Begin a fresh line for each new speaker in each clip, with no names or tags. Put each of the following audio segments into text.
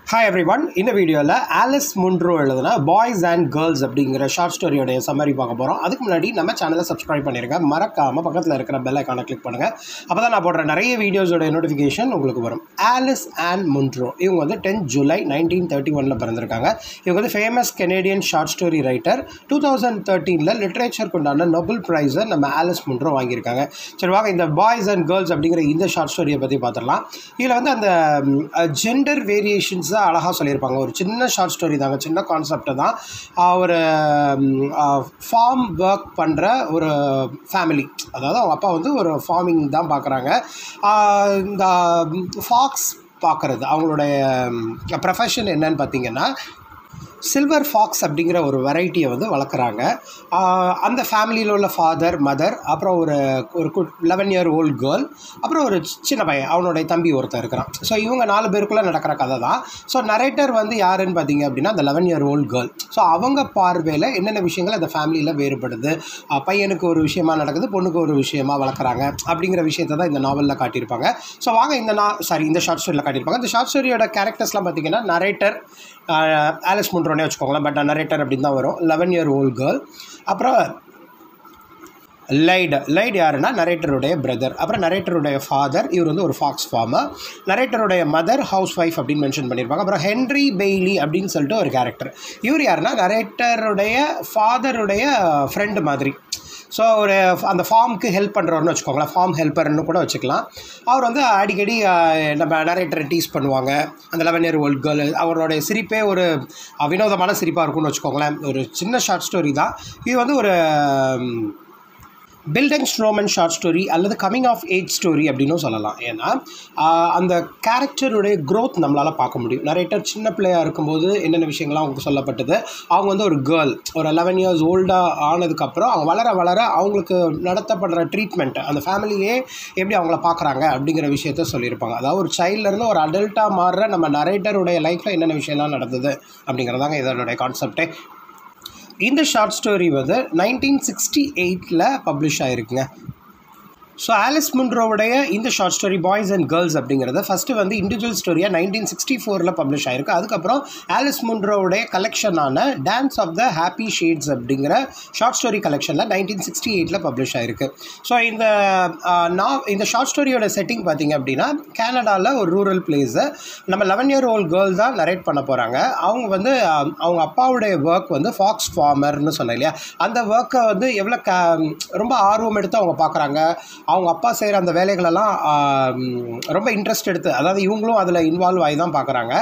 hi every one இந்த வீடியோவில் Alice Munro எழுதுன பாய்ஸ் அண்ட் கேர்ள்ஸ் அப்படிங்கிற ஷார்ட் ஸ்டோரியோடைய சம்மரி பார்க்க போகிறோம் அதுக்கு முன்னாடி நம்ம சேனலை சப்ஸ்கிரைப் பண்ணிருங்க மறக்காமல் பக்கத்தில் இருக்கிற பெல் ஐக்கானை கிளிக் பண்ணுங்கள் அப்போ தான் நான் போடுற நிறைய வீடியோஸோட நோட்டிஃபிகேஷன் உங்களுக்கு வரும் ஆலிஸ் அண்ட் முன்ட்ரோ இவங்க வந்து டென்த் ஜூலை நைன்டீன் தேர்ட்டி ஒனில் பிறந்திருக்காங்க இவங்க வந்து famous Canadian short story writer two thousand தேர்ட்டீனில் லிட்ரேச்சருக்கு உண்டான நோபல் ப்ரைஸை நம்ம ஆலிஸ் முன்ட்ரோ வாங்கியிருக்காங்க சரி வாங்க இந்த பாய்ஸ் அண்ட் கேர்ள்ஸ் அப்படிங்கிற இந்த ஷார்ட் ஸ்டோரியை பற்றி பார்த்துடலாம் இதில் வந்து அந்த ஜெண்டர் வேரியேஷன்ஸை அழகாக சொல்லியிருப்பாங்க ஒரு சின்ன ஷார்ட் ஸ்டோரி தாங்க சின்ன கான்செப்டை தான் ஆஹ் ஒரு ஃபார்ம் ஒர்க் பண்ணுற ஒரு ஃபேமிலி அதாவது அவங்க அப்பா வந்து ஒரு ஃபார்மிங் தான் பார்க்குறாங்க இந்த ஃபாக்ஸ் பார்க்குறது அவங்களுடைய ப்ரொஃபஷன் என்னன்னு பார்த்தீங்கன்னா சில்வர் ஃபாக்ஸ் அப்படிங்கிற ஒரு வெரைட்டியை வந்து வளர்க்குறாங்க ஆஹ் அந்த ஃபேமிலியில் உள்ள ஃபாதர் மதர் அப்புறம் ஒரு ஒரு good eleven year old girl அப்புறம் ஒரு சின்ன பையன் அவனுடைய தம்பி ஒருத்தன் இருக்கிறான் ஸோ இவங்க நாலு பேருக்குள்ளே நடக்கிற கதை தான் ஸோ நரேட்டர் வந்து யாருன்னு பார்த்தீங்க அப்படின்னா அந்த eleven year old girl so அவங்க பார்வையில் என்னென்ன விஷயங்கள் அந்த ஃபேமிலியில் வேறுபடுது ஆஹ் பையனுக்கு ஒரு விஷயமா நடக்குது பொண்ணுக்கு ஒரு விஷயமா வளர்க்குறாங்க அப்படிங்கிற விஷயத்தை தான் இந்த நாவலில் காட்டியிருப்பாங்க ஸோ வாங்க இந்த நா சாரி இந்த ஷார்ட் ஸ்டோரியில் காட்டியிருப்பாங்க இந்த ஷார்ட் ஸ்டோரியோட கேரக்டர்ஸ்லாம் பார்த்தீங்கன்னா நரேட்டர் ஆலிஸ் முன்ட்ரோனே வச்சுக்கோங்களேன் பட் நரேட்டர் அப்படின்னு தான் வரும் லெவன் இயர் ஓல்ட் கேர்ள் அப்புறம் லைடு லைட் யாருன்னா நரேட்டருடைய பிரதர் அப்புறம் நரேட்டருடைய ஃபாதர் இவர் வந்து ஒரு ஃபாக்ஸ் ஃபார்மர் நரேட்டருடைய மதர் ஹவுஸ் ஒய்ஃப் அப்படின்னு மென்ஷன் பண்ணியிருப்பாங்க அப்புறம் ஹென்ரி பெய்லி அப்படின்னு சொல்லிட்டு ஒரு கேரக்டர் இவர் யாருன்னா நரேட்டருடைய ஃபாதருடைய ஃப்ரெண்டு மாதிரி ஸோ ஒரு அந்த ஃபார்முக்கு ஹெல்ப் பண்ணுறவர்னு வச்சுக்கோங்களேன் ஃபார்ம் ஹெல்ப்பர்னு கூட வச்சுக்கலாம் அவர் வந்து அடிக்கடி ஆஹ், நம்ம நரேட்டரை டீஸ் பண்ணுவாங்க அந்த லெவன் இயர் ஓல்ட் கேர்ள் அவருடைய சிரிப்பே ஒரு ஆஹ், வினோதமான சிரிப்பாக இருக்கும்னு வச்சுக்கோங்களேன் ஒரு சின்ன ஷார்ட் ஸ்டோரி தான் இது வந்து ஒரு ம், பில்டிங் ஸ்ட்ரோமன் ஷார்ட் ஸ்டோரி அல்லது கமிங் ஆஃப் ஏஜ் ஸ்டோரி அப்படின்னும் சொல்லலாம் ஏன்னா ஆஹ், அந்த கேரக்டருடைய growth நம்மளால் பார்க்க முடியும் நரேட்டர் சின்ன பிள்ளையாக இருக்கும்போது என்னென்ன விஷயங்கள்லாம் அவங்களுக்கு சொல்லப்பட்டது அவங்க வந்து ஒரு கேர்ள் ஒரு லெவன் இயர்ஸ் ஓல்டாக ஆனதுக்கப்புறம் அவங்க வளர வளர அவங்களுக்கு நடத்தப்படுற ட்ரீட்மெண்ட் அந்த ஃபேமிலியே எப்படி அவங்கள பார்க்குறாங்க அப்படிங்கிற விஷயத்த சொல்லியிருப்பாங்க அதாவது ஒரு சைல்ட்லேருந்து ஒரு அடல்ட்டாக மாறுற நம்ம நரேட்டருடைய லைஃப்பில் என்னென்ன விஷயம்லாம் நடந்தது அப்படிங்கிறதாங்க இதனுடைய கான்செப்டே இந்த ஷார்ட் ஸ்டோரி வந்து நைன்டீன் சிக்ஸ்டி எயிட்டில் பப்ளிஷ் ஆயிருக்குங்க ஸோ ஆலிஸ் முன்ரோவுடைய இந்த short story boys and girls அப்படிங்கிறது ஃபஸ்ட்டு வந்து இண்டிவிஜுவல் ஸ்டோரியாக நைன்டீன் சிக்ஸ்டி ஃபோரில் பப்ளிஷ் ஆயிருக்கு அதுக்கப்புறம் ஆலிஸ் முன்ரோவுடைய கலெக்ஷனான dance of the happy shades அப்படிங்கிற ஷார்ட் ஸ்டோரி கலெக்ஷனில் நைன்டீன் சிக்ஸ்டி எயிட்டில் பப்ளிஷ் ஆயிருக்கு ஸோ இந்த நான் இந்த ஷார்ட் ஸ்டோரியோட செட்டிங் பார்த்தீங்க அப்படின்னா கனடாவில் ஒரு ரூரல் பிளேஸு நம்ம லெவன் இயர் ஓல்ட் கேர்ள் தான் நரேட் பண்ண போகிறாங்க அவங்க வந்து ஆஹ், அவங்க அப்பாவுடைய ஒர்க் வந்து ஃபாக்ஸ் ஃபார்மர்னு சொன்னேன் இல்லையா அந்த ஒர்க்கை வந்து எவ்வளோ க ரொம்ப ஆர்வம் எடுத்து அவங்க பார்க்குறாங்க அவங்க அப்பா செய்கிற அந்த வேலைகளெல்லாம் ஆஹ், ரொம்ப இன்ட்ரெஸ்ட் எடுத்து அதாவது இவங்களும் அதில் இன்வால்வ் ஆகி தான் பார்க்குறாங்க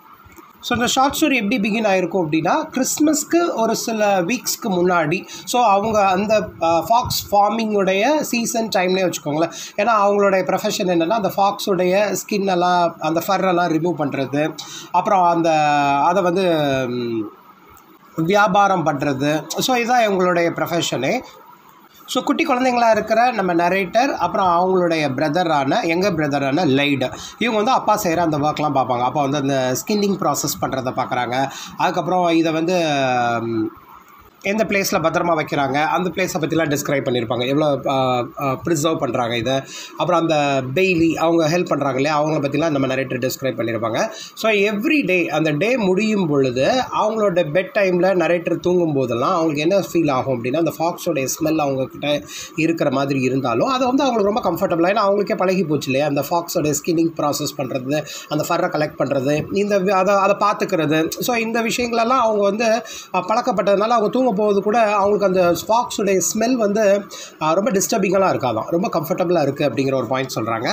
ஸோ இந்த ஷார்ட் ஸ்டோரி எப்படி பிகின் ஆயிருக்கும் அப்படின்னா கிறிஸ்மஸ்க்கு ஒரு சில வீக்ஸ்க்கு முன்னாடி ஸோ அவங்க அந்த ஃபாக்ஸ் ஃபார்மிங்குடைய சீசன் டைம்னே வச்சுக்கோங்களேன் ஏன்னா அவங்களுடைய ப்ரொஃபஷன் என்னென்னா அந்த ஃபாக்ஸுடைய ஸ்கின் எல்லாம் அந்த ஃபர் எல்லாம் ரிமூவ் பண்ணுறது அப்புறம் அந்த அதை வந்து ம், வியாபாரம் பண்ணுறது ஸோ இதுதான் இவங்களுடைய ப்ரொஃபஷனே ஸோ குட்டி குழந்தைங்களா இருக்கிற நம்ம நரேட்டர் அப்புறம் அவங்களுடைய பிரதரான எங்கள் பிரதரான லைடு இவங்க வந்து அப்பா செய்கிற அந்த ஒர்க்லாம் பார்ப்பாங்க அப்பா வந்து அந்த ஸ்கின்னிங் ப்ராசஸ் பண்ணுறதை பார்க்குறாங்க அதுக்கப்புறம் இதை வந்து ம், எந்த பிளேஸில் பத்திரமா வைக்கிறாங்க அந்த பிளேஸை பற்றிலாம் டிஸ்கிரைப் பண்ணியிருப்பாங்க எவ்வளோ ப்ரிசர்வ் பண்ணுறாங்க இதை அப்புறம் அந்த பெய்லி அவங்க ஹெல்ப் பண்ணுறாங்க இல்லையா அவங்கள பற்றிலாம் நம்ம நரேட்டர் டிஸ்கிரைப் பண்ணியிருப்பாங்க ஸோ எவ்ரி டே அந்த டே முடியும் பொழுது அவங்களோட பெட் டைமில் நரேட்டர் தூங்கும் போதெல்லாம் அவங்களுக்கு என்ன ஃபீல் ஆகும் அப்படின்னா அந்த ஃபாக்ஸோடைய ஸ்மெல் அவங்கக்கிட்ட இருக்கிற மாதிரி இருந்தாலும் அது வந்து அவங்களுக்கு ரொம்ப கம்ஃபர்டபுளாக ஏன்னா அவங்களுக்கே பழகி போச்சு இல்லையா அந்த ஃபாக்ஸோடைய ஸ்கின்னிங் ப்ராசஸ் பண்ணுறது அந்த ஃபர்ரை கலெக்ட் பண்ணுறது இந்த வி- அதை அதை பார்த்துக்கிறது ஸோ இந்த விஷயங்களெல்லாம் அவங்க வந்து அஹ், பழக்கப்பட்டதுனால அவங்க தூங்க போவது கூட அவங்களுக்கு அந்த ஃபாக்ஸுடைய ஸ்மெல் வந்து அஹ், ரொம்ப டிஸ்டர்பிங்கெல்லாம் இருக்காதான் ரொம்ப கம்ஃபர்டபுளாக இருக்குது அப்படிங்கிற ஒரு பாயிண்ட் சொல்கிறாங்க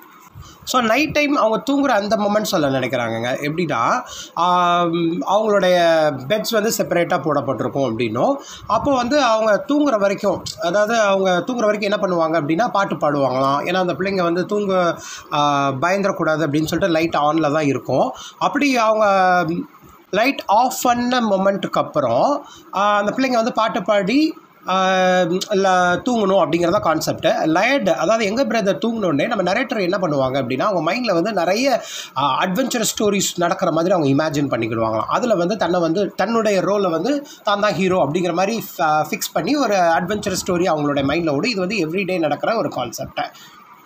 ஸோ நைட் டைம் அவங்க தூங்குற அந்த மொமெண்ட் சொல்ல நினைக்கிறாங்கங்க எப்படின்னா ஆம், அவங்களுடைய பெட்ஸ் வந்து செப்பரேட்டாக போடப்பட்டிருக்கும் அப்படின்னும் அப்போ வந்து அவங்க தூங்குற வரைக்கும் அதாவது அவங்க தூங்குற வரைக்கும் என்ன பண்ணுவாங்க அப்படின்னா பாட்டு பாடுவாங்களாம் ஏன்னா அந்த பிள்ளைங்க வந்து தூங்க ஆ, பயந்துடக்கூடாது அப்படின்னு சொல்லிட்டு லைட் ஆனில் தான் இருக்கும் அப்படி அவங்க லைட் ஆஃப் பண்ண மொமெண்ட்டுக்கு அப்புறம் ஆ, அந்த பிள்ளைங்க வந்து பாட்டு பாடி ஆஹ் ல- தூங்கணும் அப்படிங்கிறதா கான்செப்ட் லயர்டு அதாவது எங்கள் பிரதர் தூங்கினோடனே நம்ம நரேட்டர் என்ன பண்ணுவாங்க அப்படின்னா அவங்க மைண்டில் வந்து நிறைய அட்வென்ச்சரஸ் ஸ்டோரிஸ் நடக்கிற மாதிரி அவங்க இமேஜின் பண்ணிக்கிடுவாங்களாம் அதில் வந்து தன்னை வந்து தன்னுடைய ரோலை வந்து தான் தான் ஹீரோ அப்படிங்கிற மாதிரி ஃபிக்ஸ் பண்ணி ஒரு அட்வென்ச்சரஸ் ஸ்டோரி அவங்களுடைய மைண்டில் ஓடும் இது வந்து எவ்ரிடே நடக்கிற ஒரு கான்செப்ட்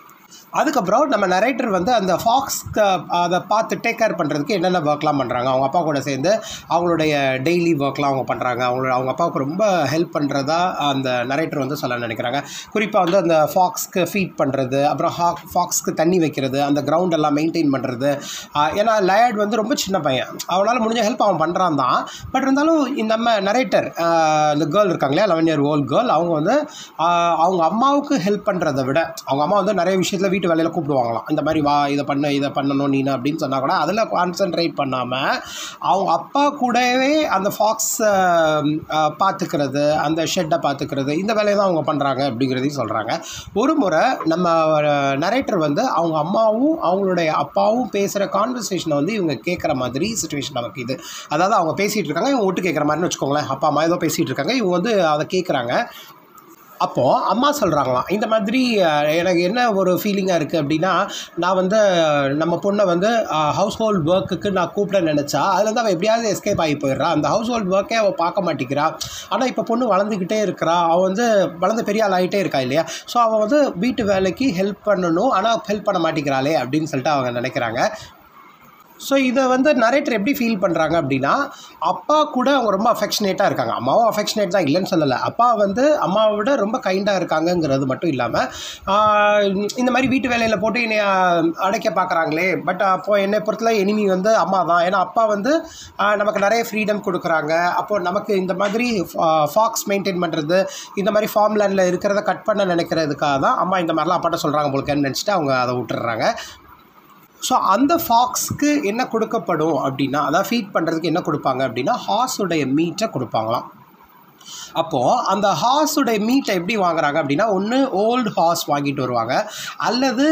அதுக்கப்புறம் நம்ம நரேட்டர் வந்து அந்த ஃபாக்ஸ்க்கு அதை பார்த்து டேக் கேர் பண்ணுறதுக்கு என்னென்ன ஒர்க்லாம் பண்ணுறாங்க அவங்க அப்பா கூட சேர்ந்து அவங்களுடைய டெய்லி ஒர்க்லாம் அவங்க பண்ணுறாங்க அவங்களோட அவங்க அப்பாவுக்கு ரொம்ப ஹெல்ப் பண்ணுறதா அந்த நரேட்டர் வந்து சொல்ல நினைக்கிறாங்க குறிப்பாக வந்து அந்த ஃபாக்ஸ்க்கு ஃபீட் பண்ணுறது அப்புறம் ஹா ஃபாக்ஸ்க்கு தண்ணி வைக்கிறது அந்த கிரவுண்ட் எல்லாம் மெயின்டைன் பண்ணுறது ஏன்னா லயர்ட் வந்து ரொம்ப சின்ன பையன் அவனால் முடிஞ்ச ஹெல்ப் அவன் பண்ணுறான் தான் பட் இருந்தாலும் இந்த நம்ம நரேட்டர் இந்த கேர்ள் இருக்காங்களே லெவன் இயர் ஓல்ட் கேர்ள் அவங்க வந்து ஆஹ், அவங்க அம்மாவுக்கு ஹெல்ப் பண்ணுறதை விட அவங்க அம்மா வந்து நிறைய விஷயத்தில் வீட்டு வேலையில் கூப்பிடுவாங்களாம் இந்த மாதிரி வா இதை பண்ண இதை பண்ணணும் நீனு அப்படின்னு சொன்னால் கூட அதில் கான்சென்ட்ரேட் பண்ணாமல் அவங்க அப்பா கூடவே அந்த ஃபாக்ஸ் பார்த்துக்கிறது அந்த ஷெட்டை பார்த்துக்கிறது இந்த வேலையை தான் அவங்க பண்ணுறாங்க அப்படிங்கிறதையும் சொல்கிறாங்க ஒரு முறை நம்ம நரேட்டர் வந்து அவங்க அம்மாவும் அவங்களுடைய அப்பாவும் பேசுகிற கான்வர்சேஷனை வந்து இவங்க கேட்குற மாதிரி சுச்சுவேஷன் நமக்கு இது அதாவது அவங்க பேசிகிட்டு இருக்காங்க இவங்க ஒட்டு கேட்குற மாதிரின்னு வச்சுக்கோங்களேன் அப்பா அம்மா ஏதோ பேசிகிட்டு இருக்காங்க இவங்க வந்து அதை கேட்குறாங்க அப்போது அம்மா சொல்கிறாங்களாம் இந்த மாதிரி அஹ், எனக்கு என்ன ஒரு ஃபீலிங்காக இருக்குது அப்படின்னா நான் வந்து அஹ், நம்ம பொண்ணை வந்து ஹவுஸ் ஹோல்ட் ஒர்க்குக்கு நான் கூப்பிட நினச்சா அதுலேருந்து அவள் எப்படியாவது எஸ்கேப் ஆகி போயிடுறா அந்த ஹவுஸ் ஹோல்ட் ஒர்க்கே அவள் பார்க்க மாட்டேங்கிறா ஆனால் இப்போ பொண்ணு வளர்ந்துக்கிட்டே இருக்கிறா அவள் வந்து வளர்ந்து பெரிய ஆள் ஆகிட்டே இருக்கா இல்லையா ஸோ அவள் வந்து வீட்டு வேலைக்கு ஹெல்ப் பண்ணணும் ஆனால் ஹெல்ப் பண்ண மாட்டேங்கிறாளே அப்படின்னு சொல்லிட்டு அவங்க நினைக்கிறாங்க ஸோ இதை வந்து நரேட்டர் எப்படி ஃபீல் பண்ணுறாங்க அப்படின்னா அப்பா கூட அவங்க ரொம்ப அஃபெக்ஷனேட்டாக இருக்காங்க அம்மாவும் அஃபெக்ஷனேட் தான் இல்லைன்னு சொல்லலை அப்பா வந்து அம்மாவை விட ரொம்ப கைண்டாக இருக்காங்கங்கிறது மட்டும் இல்லாமல் இந்த மாதிரி வீட்டு வேலையில் போட்டு என்னை ஆஹ், அடைக்க பார்க்குறாங்களே பட் அப்போ என்னை பொறுத்தல எனிமி வந்து அம்மா தான் ஏன்னா அப்பா வந்து ஆஹ், நமக்கு நிறைய ஃப்ரீடம் கொடுக்குறாங்க அப்போது நமக்கு இந்த மாதிரி ஃபாக்ஸ் மெயின்டைன் பண்ணுறது இந்த மாதிரி ஃபார்ம் லேண்டில் இருக்கிறத கட் பண்ண நினைக்கிறதுக்காக தான் அம்மா இந்த மாதிரிலாம் அப்பாட்ட சொல்கிறாங்க போலுக்கன்னு நினச்சிட்டு அவங்க அதை விட்டுறாங்க ஸோ அந்த ஃபாக்ஸ்க்கு என்ன கொடுக்கப்படும் அப்படின்னா அதாவது ஃபீட் பண்ணுறதுக்கு என்ன கொடுப்பாங்க அப்படின்னா ஹார்ஸுடைய மீட்டை கொடுப்பாங்களாம் அப்போது அந்த ஹார்ஸுடைய மீட்டை எப்படி வாங்குறாங்க அப்படின்னா ஒன்று ஓல்டு ஹார்ஸ் வாங்கிட்டு வருவாங்க அல்லது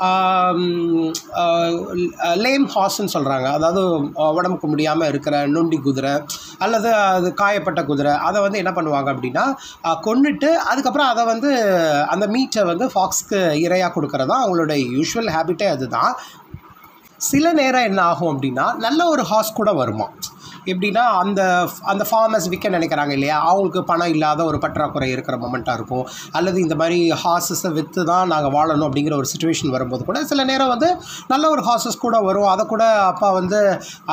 லேம் ஹார்ஸ்ன்னு சொல்கிறாங்க அதாவது ஆஹ், உடம்புக்கு முடியாமல் இருக்கிற நொண்டி குதிரை அல்லது அது காயப்பட்ட குதிரை அதை வந்து என்ன பண்ணுவாங்க அப்படின்னா ஆஹ், கொன்னுட்டு அதுக்கப்புறம் அதை வந்து அந்த மீட்டை வந்து ஃபாக்ஸ்க்கு இரையாக கொடுக்கறது தான் அவங்களுடைய யூஷுவல் ஹேபிட்டே அதுதான் சில நேரம் என்ன ஆகும் அப்படின்னா நல்ல ஒரு ஹார்ஸ் கூட வருமா எப்படின்னா அந்த அந்த ஃபார்மர்ஸ் விற்க நினைக்கிறாங்க இல்லையா அவங்களுக்கு பணம் இல்லாத ஒரு பற்றாக்குறை இருக்கிற மொமெண்ட்டாக இருக்கும் அல்லது இந்த மாதிரி ஹார்ஸஸை விற்று தான் நாங்கள் வாழணும் அப்படிங்கிற ஒரு சுச்சுவேஷன் வரும்போது கூட சில நேரம் வந்து நல்ல ஒரு ஹார்ஸஸ் கூட வரும் அதை கூட அப்பா வந்து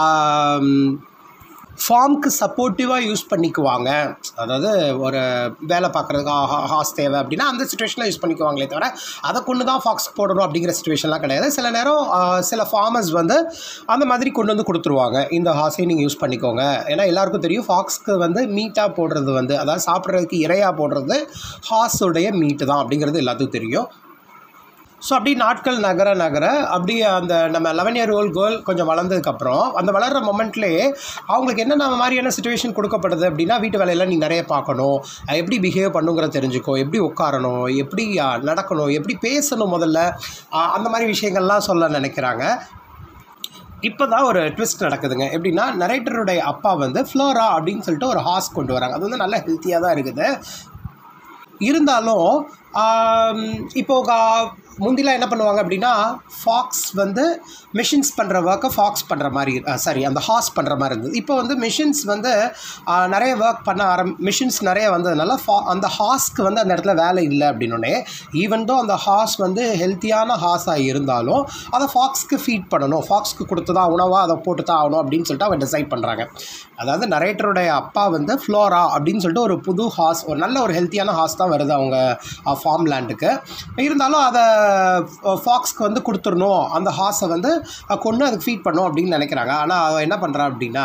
ஃபார்முக்கு சப்போர்ட்டிவாக யூஸ் பண்ணிக்குவாங்க அதாவது ஒரு வேலை பார்க்குறதுக்கு ஹார்ஸ் தேவை அப்படின்னா அந்த சுச்சுவேஷனில் யூஸ் பண்ணிக்குவாங்களே தவிர அதை கொண்டு தான் ஃபாக்ஸ் போடணும் அப்படிங்கிற சுச்சுவேஷன்லாம் கிடையாது சில நேரம் ஆஹ், சில ஃபார்மர்ஸ் வந்து அந்த மாதிரி கொண்டு வந்து கொடுத்துருவாங்க இந்த ஹார்ஸையும் நீங்கள் யூஸ் பண்ணிக்கோங்க ஏன்னா எல்லாருக்கும் தெரியும் ஃபாக்ஸ்க்கு வந்து மீட்டாக போடுறது வந்து அதாவது சாப்பிட்றதுக்கு இரையாக போடுறது ஹார்ஸுடைய மீட்டு தான் அப்படிங்கிறது எல்லாத்துக்கும் தெரியும் ஸோ அப்படி நாட்கள் நகர நகர அப்படியே அந்த நம்ம லெவன் இயர் ஓல்ட் கேர்ள் கொஞ்சம் வளர்ந்ததுக்கப்புறம் அந்த வளர்கிற மொமெண்ட்லேயே அவங்களுக்கு என்னென்ன மாதிரியான சுச்சுவேஷன் கொடுக்கப்படுது அப்படின்னா வீட்டு வேலையெல்லாம் நீ நிறைய பார்க்கணும் அஹ் எப்படி பிஹேவ் பண்ணுங்கிறத தெரிஞ்சுக்கோ எப்படி உட்காரணும் எப்படி அஹ், நடக்கணும் எப்படி பேசணும் முதல்ல அஹ், அந்த மாதிரி விஷயங்கள்லாம் சொல்ல நினைக்கிறாங்க இப்போ தான் ஒரு ட்விஸ்ட் நடக்குதுங்க எப்படின்னா நரேட்டருடைய அப்பா வந்து ஃப்ளோரா அப்படின்னு சொல்லிட்டு ஒரு ஹார்ஸ் கொண்டு வராங்க அது வந்து நல்ல ஹெல்த்தியாக தான் இருக்குது இருந்தாலும் ஆம், இப்போ கா- முந்திலாம் என்ன பண்ணுவாங்க அப்படின்னா ஃபாக்ஸ் வந்து மிஷின்ஸ் பண்ணுற ஒர்க்கை ஃபாக்ஸ் பண்ணுற மாதிரி சாரி அந்த ஹார்ஸ் பண்ணுற மாதிரி இருந்தது இப்போ வந்து மிஷின்ஸ் வந்து ஆ, நிறைய ஒர்க் பண்ண ஆரம் மிஷின்ஸ் நிறைய வந்ததுனால ஃபா அந்த ஹார்ஸ்க்கு வந்து அந்த இடத்துல வேலை இல்லை அப்படின்னோடனே ஈவன் தோ அந்த ஹார்ஸ் வந்து ஹெல்த்தியான ஹார்ஸாக இருந்தாலும் அதை ஃபாக்ஸ்க்கு ஃபீட் பண்ணணும் ஃபாக்ஸ்க்கு கொடுத்து தான் உணவாக அதை போட்டு தான் ஆகணும் அப்படின்னு சொல்லிட்டு அவங்க டிசைட் பண்ணுறாங்க அதாவது நரேட்டருடைய அப்பா வந்து ஃப்ளோரா அப்படின்னு சொல்லிட்டு ஒரு புது ஹார்ஸ் ஒரு நல்ல ஒரு ஹெல்த்தியான ஹார்ஸ் தான் வருது அவங்க ஃபார்ம் லேண்டுக்கு இருந்தாலும் அதை ஃபாக்ஸ்க்கு வந்து கொடுத்துடணும் அந்த ஹார்ஸை வந்து அஹ், கொன்று அதுக்கு ஃபீட் பண்ணும் அப்படின்னு நினைக்கிறாங்க ஆனால் அவன் என்ன பண்ணுறான் அப்படின்னா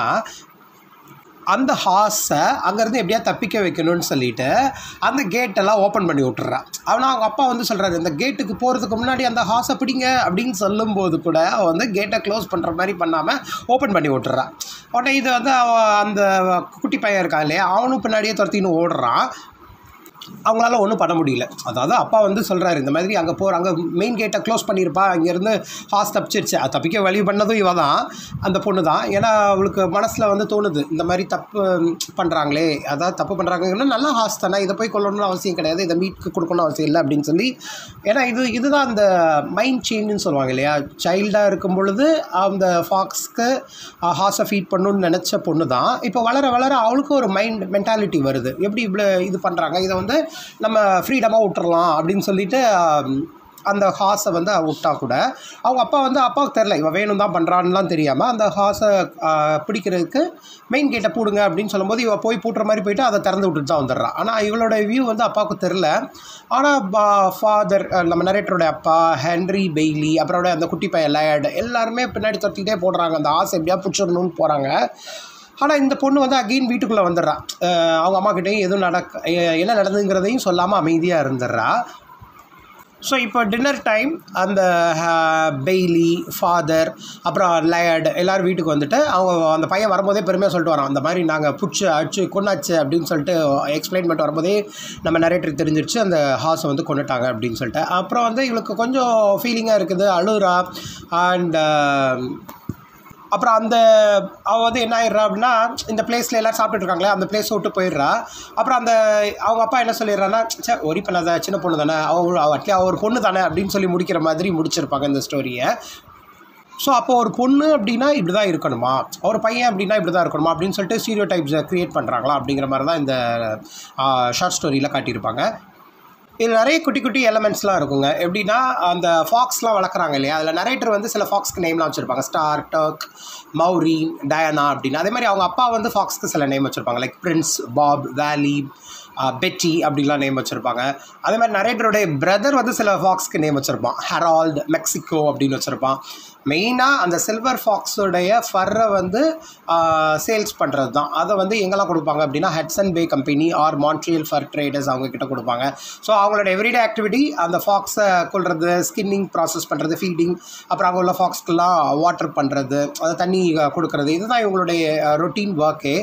அந்த ஹார்ஸை அங்கேருந்து எப்படியா தப்பிக்க வைக்கணும்னு சொல்லிட்டு அந்த கேட்டெல்லாம் ஓப்பன் பண்ணி விட்டுறான் அவனா அவங்க அப்பா வந்து சொல்கிறாரு இந்த கேட்டுக்கு போகிறதுக்கு முன்னாடி அந்த ஹார்ஸை பிடிங்க அப்படின்னு சொல்லும்போது கூட அவன் வந்து கேட்டை க்ளோஸ் பண்ணுற மாதிரி பண்ணாமல் ஓப்பன் பண்ணி விட்டுறான் உடனே இது வந்து அவன் அந்த குட்டி பையன் இருக்கான் இல்லையா அவனும் பின்னாடியே துரத்தின்னு ஓடுறான் அவங்களால ஒன்றும் பண்ண முடியல அதாவது அப்பா வந்து சொல்கிறாரு இந்த மாதிரி அங்கே போகிற அங்கே மெயின் கேட்டை க்ளோஸ் பண்ணியிருப்பா அங்கேருந்து ஹாஸ் தப்பிச்சிருச்சு அது தப்பிக்க வழி பண்ணதும் இவ தான் அந்த பொண்ணு தான் ஏன்னா அவளுக்கு மனசில் வந்து தோணுது இந்த மாதிரி தப்பு பண்ணுறாங்களே அதாவது தப்பு பண்ணுறாங்கன்னா நல்ல ஹாஸ் தானே இதை போய் கொள்ளணும்னு அவசியம் கிடையாது இதை மீட்க்கு கொடுக்கணும்னு அவசியம் இல்லை அப்படின்னு சொல்லி ஏன்னா இது இதுதான் அந்த மைண்ட் சேஞ்சுன்னு சொல்லுவாங்க இல்லையா சைல்டாக இருக்கும் பொழுது அந்த ஃபாக்ஸ்க்கு ஹார்ஸை ஃபீட் பண்ணணும்னு நினச்ச பொண்ணு தான் இப்போ வளர வளர அவளுக்கும் ஒரு மைண்ட் மென்டாலிட்டி வருது எப்படி இவ்வளோ இது பண்ணுறாங்க இதை வந்து நம்ம ஃப்ரீடமாக விட்டுறலாம் அப்படின்னு சொல்லிட்டு ஆம், அந்த ஹார்ஸை வந்து விட்டா கூட அவங்க அப்பா வந்து அப்பாவுக்கு தெரில இவன் வேணும் தான் பண்ணுறான்லாம் தெரியாமல் அந்த ஹார்ஸை பிடிக்கிறதுக்கு மெயின் கேட்டை பூடுங்க அப்படின்னு சொல்லும்போது இவ போய் பூட்டுற மாதிரி போயிட்டு அதை திறந்து விட்டுட்டு தான் வந்துடுறான் ஆனால் இவளோட வியூ வந்து அப்பாவுக்கு தெரில ஆனால் ஃபாதர் நம்ம நரேட்டரோட அப்பா ஹென்ரி பெய்லி அப்புறம் அந்த குட்டி பையன் லயர்டு எல்லாருமே பின்னாடி துரத்திக்கிட்டே போடுறாங்க அந்த ஆசை எப்படியா பிடிச்சிடணும்னு போகிறாங்க ஆனால் இந்த பொண்ணு வந்து அகெயின் வீட்டுக்குள்ளே வந்துடுறா அஹ் அவங்க அம்மா கிட்டேயும் எதுவும் நடக்க எ- என்ன நடந்துங்கிறதையும் சொல்லாமல் அமைதியாக இருந்துடுறா ஸோ இப்போ டின்னர் டைம் அந்த பெய்லி ஃபாதர் அப்புறம் லயர்டு எல்லோரும் வீட்டுக்கு வந்துட்டு அவங்க அந்த பையன் வரும்போதே பெருமையாக சொல்லிட்டு வரோம் அந்த மாதிரி நாங்கள் புடிச்சு அடிச்சு கொண்டாச்சு அப்படின்னு சொல்லிட்டு எக்ஸ்பிளைன் பண்ணிட்டு வரும்போதே நம்ம நரேட்டர் தெரிஞ்சிருச்சு அந்த ஹார்ஸை வந்து கொண்டுட்டாங்க அப்படின்னு சொல்லிட்டு அப்புறம் வந்து இவளுக்கு கொஞ்சம் ஃபீலிங்காக இருக்குது அழுறா அண்ட் அப்புறம் அந்த அவள் வந்து என்ன ஆயிடுறா அப்படின்னா இந்த பிளேஸில் எல்லோரும் சாப்பிட்டுட்டு இருக்காங்களே அந்த பிளேஸ் விட்டு போயிடுறா அப்புறம் அந்த அவங்க அப்பா என்ன சொல்லிடுறான்னா சே ஒரி பண்ணாத சின்ன பொண்ணு தானே அவள் அவள் அட்லி அவள் ஒரு பொண்ணு தானே அப்படின்னு சொல்லி முடிக்கிற மாதிரி முடிச்சிருப்பாங்க இந்த ஸ்டோரியை ஸோ அப்போ ஒரு பொண்ணு அப்படின்னா இப்படி தான் இருக்கணுமா ஒரு பையன் அப்படின்னா இப்படி தான் இருக்கணுமா அப்படின்னு சொல்லிட்டு ஸ்டீரியோ டைப்ஸை க்ரியேட் பண்ணுறாங்களா அப்படிங்கிற மாதிரி தான் இந்த ஷார்ட் ஸ்டோரியில் காட்டியிருப்பாங்க இதில் நிறைய குட்டி குட்டி எலமெண்ட்ஸ்லாம் இருக்குங்க எப்படின்னா அந்த ஃபாக்ஸ்லாம் வளர்க்குறாங்க இல்லையா அதில் நரேட்டர் வந்து சில ஃபாக்ஸ்க்கு நேம்லாம் வச்சுருப்பாங்க ஸ்டார் டர்க் மௌரி டயானா அப்படின்னு அதே மாதிரி அவங்க அப்பா வந்து ஃபாக்ஸ்க்கு சில நேம் வச்சுருப்பாங்க லைக் பிரின்ஸ் பாப் வேலி பெட்டி அப்படிலாம் நேம் வச்சுருப்பாங்க அதே மாதிரி நரேட்டருடைய பிரதர் வந்து சில ஃபாக்ஸ்க்கு நேம் வச்சுருப்பான் ஹெரால்டு மெக்சிகோ அப்படின்னு வச்சுருப்பான் மெயினாக அந்த சில்வர் ஃபாக்ஸுடைய ஃபர்ரை வந்து சேல்ஸ் பண்ணுறது தான் அதை வந்து எங்கெல்லாம் கொடுப்பாங்க அப்படின்னா Hudson Bay company or Montreal fur traders அவங்க கிட்ட கொடுப்பாங்க ஸோ அவங்களோட எவ்ரிடே ஆக்டிவிட்டி அந்த ஃபாக்ஸை கொள்வது ஸ்கின்னிங் ப்ராசஸ் பண்ணுறது ஃபீடிங் அப்புறம் அங்கே உள்ள ஃபாக்ஸ்க்கெல்லாம் வாட்டர் பண்ணுறது அதை தண்ணி அஹ், கொடுக்கறது இதுதான் இவங்களுடைய ரொட்டீன் ஒர்க்கே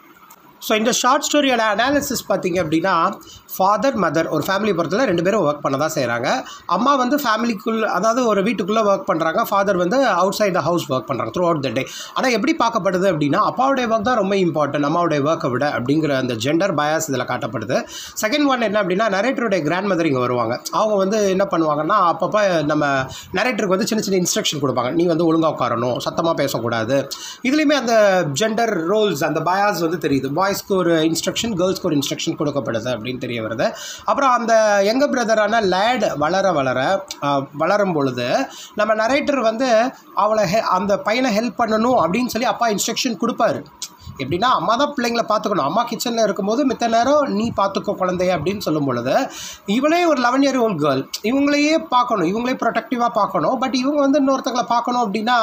ஸோ இந்த ஷார்ட் ஸ்டோரியோட அனாலிசிஸ் பார்த்தீங்க அப்படின்னா ஃபாதர் மதர் ஒரு ஃபேமிலி பொறுத்தல ரெண்டு பேரும் ஒர்க் பண்ண தான் செய்கிறாங்க அம்மா வந்து ஃபேமிலிக்குள்ள அதாவது ஒரு வீட்டுக்குள்ளே ஒர்க் பண்ணுறாங்க ஃபாதர் வந்து outside the house work பண்ணுறாங்க த்ரூ அவுட் த டே ஆனால் எப்படி பார்க்கப்படுது அப்படின்னா அப்பாவுடைய ஒர்க் தான் ரொம்ப இம்பார்ட்டன்ட் அம்மாவுடைய ஒர்க்கை விட அப்படிங்கிற அந்த ஜெண்டர் பயாஸ் இதில் காட்டப்படுது செகண்ட் ஒன் என்ன அப்படின்னா நரேட்டருடைய கிராண்ட் மதர் இங்கே வருவாங்க அவங்க வந்து என்ன பண்ணுவாங்கன்னா அப்பப்போ நம்ம நரேட்டருக்கு வந்து சின்ன சின்ன இன்ஸ்ட்ரக்ஷன் கொடுப்பாங்க நீ வந்து ஒழுங்காக உட்காரணும் சத்தமாக பேசக்கூடாது இதுலேயுமே அந்த ஜெண்டர் ரோல்ஸ் அந்த பயாஸ் வந்து தெரியுது பாய்ஸ்க்கு ஒரு இன்ஸ்ட்ரக்ஷன் கேர்ள்ஸ்க்கு ஒரு இன்ஸ்ட்ரக்ஷன் கொடுக்கப்படுது அப்படின்னு தெரிய வருது அப்புறம் அந்த எங்க பிரதரான லேட் வளர வளர ஆஹ், வளரும் பொழுது நம்ம நரேட்டர் வந்து அவளை ஹெ அந்த பையனை ஹெல்ப் பண்ணணும் அப்படின்னு சொல்லி அப்பா இன்ஸ்ட்ரக்ஷன் கொடுப்பாரு எப்படின்னா அம்மா தான் பிள்ளைங்கள பார்த்துக்கணும் அம்மா கிச்சனில் இருக்கும்போது மித்த நேரம் நீ பார்த்துக்கோ குழந்தைய அப்படின்னு சொல்லும் பொழுது இவளே ஒரு லெவன் இயர் ஓல்ட் கேர்ள் இவங்களையே பார்க்கணும் இவங்களே ப்ரொடெக்டிவாக பார்க்கணும் பட் இவங்க வந்து இன்னொருத்தங்களை பார்க்கணும் அப்படின்னா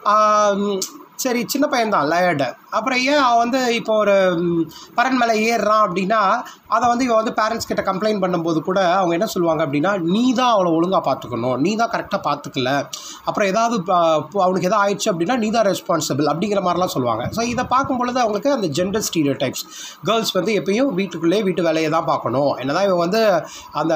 ஆம், சரி சின்ன பையன்தான் லயர்டு அப்புறம் ஏன் அவன் வந்து இப்போ ஒரு ம், பரன் மேலே ஏறுறான் அப்படின்னா அதை வந்து இவன் வந்து பேரண்ட்ஸ் கிட்ட கம்ப்ளைண்ட் பண்ணும்போது கூட அவங்க என்ன சொல்லுவாங்க அப்படின்னா நீ தான் அவளை ஒழுங்காக பார்த்துக்கணும் நீ தான் கரெக்டாக பார்த்துக்கல அப்புறம் ஏதாவது ப- ப- அவனுக்கு எதாவது ஆயிடுச்சு அப்படின்னா நீ தான் ரெஸ்பான்சிபிள் அப்படிங்கிற மாதிரிலாம் சொல்லுவாங்க ஸோ இதை பார்க்கும் பொழுது அவங்களுக்கு அந்த ஜெண்டர் ஸ்டீரியோ டைப்ஸ் கேர்ள்ஸ் வந்து எப்பயும் வீட்டுக்குள்ளே வீட்டு வேலையை தான் பார்க்கணும் என்னதான் இவன் வந்து அந்த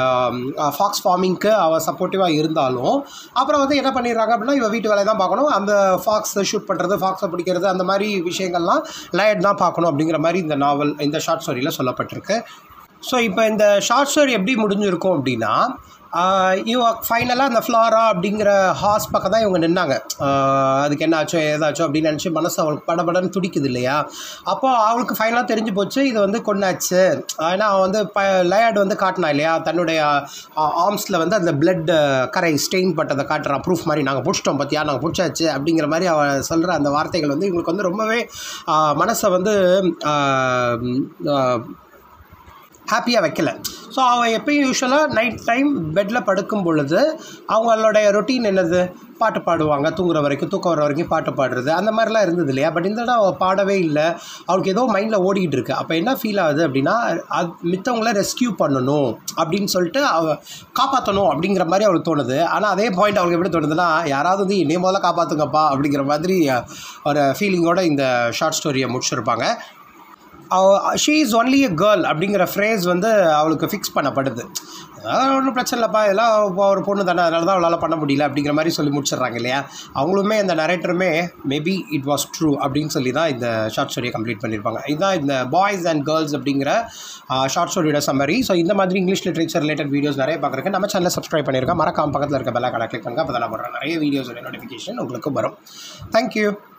ஃபாக்ஸ் ஃபார்மிங்க்கு அவள் சப்போர்ட்டிவாக இருந்தாலும் அப்புறம் வந்து என்ன பண்ணிடுறாங்க அப்படின்னா இவன் வீட்டு வேலையை தான் பார்க்கணும் அந்த ஃபாக்ஸை ஷூட் பண்ணுறது ஃபாக்ஸை பிடிக்கிறது அந்த மாதிரி விஷயங்கள்லாம் லயட் தான் பார்க்கணும் அப்படிங்கிற மாதிரி இந்த நாவல் இந்த ஷார்ட் ஸ்டோரியில் சொல்லப்பட்டிருக்கு ஸோ இப்போ இந்த ஷார்ட் ஸ்டோரி எப்படி முடிஞ்சிருக்கும் அப்படின்னா ஆஹ் இவ ஃபைனலாக அந்த ஃப்ளாரா அப்படிங்கிற ஹாஸ் பக்கம் தான் இவங்க நின்னாங்க ஆஹ் அதுக்கு என்ன ஆச்சோ ஏதாச்சோ அப்படின்னு நினச்சி மனசு அவளுக்கு படபடன்னு துடிக்குது இல்லையா அப்போ அவளுக்கு ஃபைனலாக தெரிஞ்சு போச்சு இது வந்து கொண்டாச்சு ஏன்னா அவன் வந்து ப லயாட் வந்து காட்டினா இல்லையா தன்னுடைய ஆர்ம்ஸில் வந்து அந்த பிளட் கரை ஸ்டெயின் பட்டதை காட்டுறான் ப்ரூஃப் மாதிரி நாங்கள் பிடிச்சிட்டோம் பார்த்தியா நாங்கள் பிடிச்சாச்சு அப்படிங்கிற மாதிரி அவள் சொல்கிற அந்த வார்த்தைகள் வந்து இவங்களுக்கு வந்து ரொம்பவே ஆஹ் மனசை வந்து ஆஹ் ஆஹ் ஹாப்பியாக வைக்கல ஸோ அவன் எப்பயும் யூஸ்வலாக நைட் டைம் பெட்டில் படுக்கும் பொழுது அவங்களுடைய ரொட்டீன் என்னது பாட்டு பாடுவாங்க தூங்குற வரைக்கும் தூக்கம் வர வரைக்கும் பாட்டு பாடுறது அந்த மாதிரிலாம் இருந்தது இல்லையா பட் இந்த தடவை அவள் பாடவே இல்லை அவளுக்கு ஏதோ மைண்டில் ஓடிக்கிட்டு இருக்கு அப்போ என்ன ஃபீல் ஆகுது அப்படின்னா அது மித்தவங்கள ரெஸ்கியூ பண்ணணும் அப்படின்னு சொல்லிட்டு அவ காப்பாற்றணும் அப்படிங்கிற மாதிரி அவளுக்கு தோணுது ஆனால் அதே பாயிண்ட் அவளுக்கு எப்படி தோணுதுன்னா யாராவது வந்து என்னைய முதல்ல காப்பாற்றுங்கப்பா அப்படிங்கிற மாதிரி ஒரு ஃபீலிங்கோட இந்த ஷார்ட் ஸ்டோரியை முடிச்சிருப்பாங்க she is only a girl அப்படிங்கிற ஃப்ரேஸ் வந்து அவளுக்கு ஃபிக்ஸ் பண்ணப்படுது அதாவது ஒன்றும் பிரச்சனை இல்லைப்பா இதெல்லாம் இப்போ ஒரு பொண்ணு தானே அதனால தான் அவளால் பண்ண முடியல அப்படிங்கிற மாதிரி சொல்லி முடிச்சிடுறாங்க இல்லையா அவங்களுமே அந்த நரேட்டருமே மேபி இட் வாஸ் ட்ரூ அப்படின்னு சொல்லி தான் இந்த ஷார்ட் ஸ்டோரியை கம்ப்ளீட் பண்ணியிருப்பாங்க இதுதான் இந்த பாய்ஸ் அண்ட் கேர்ள்ஸ் அப்படிங்கிற ஷார்ட் ஸ்டோரியோட சம்மரி ஸோ இந்த மாதிரி இங்கிலீஷ் லிட்ரேச்சர் ரிலேட்டட் வீடியோஸ் நிறைய பார்க்குறக்கு நம்ம சேனலில் சப்ஸ்கிரைப் பண்ணியிருக்கோம் மறக்காம பக்கத்தில் இருக்க பெல் ஐக்கானை கிளிக் பண்ணுங்க அப்போ தான் நான் போடுற நிறைய வீடியோஸோட நோட்டிஃபிகேஷன் உங்களுக்கு வரும் தேங்க்யூ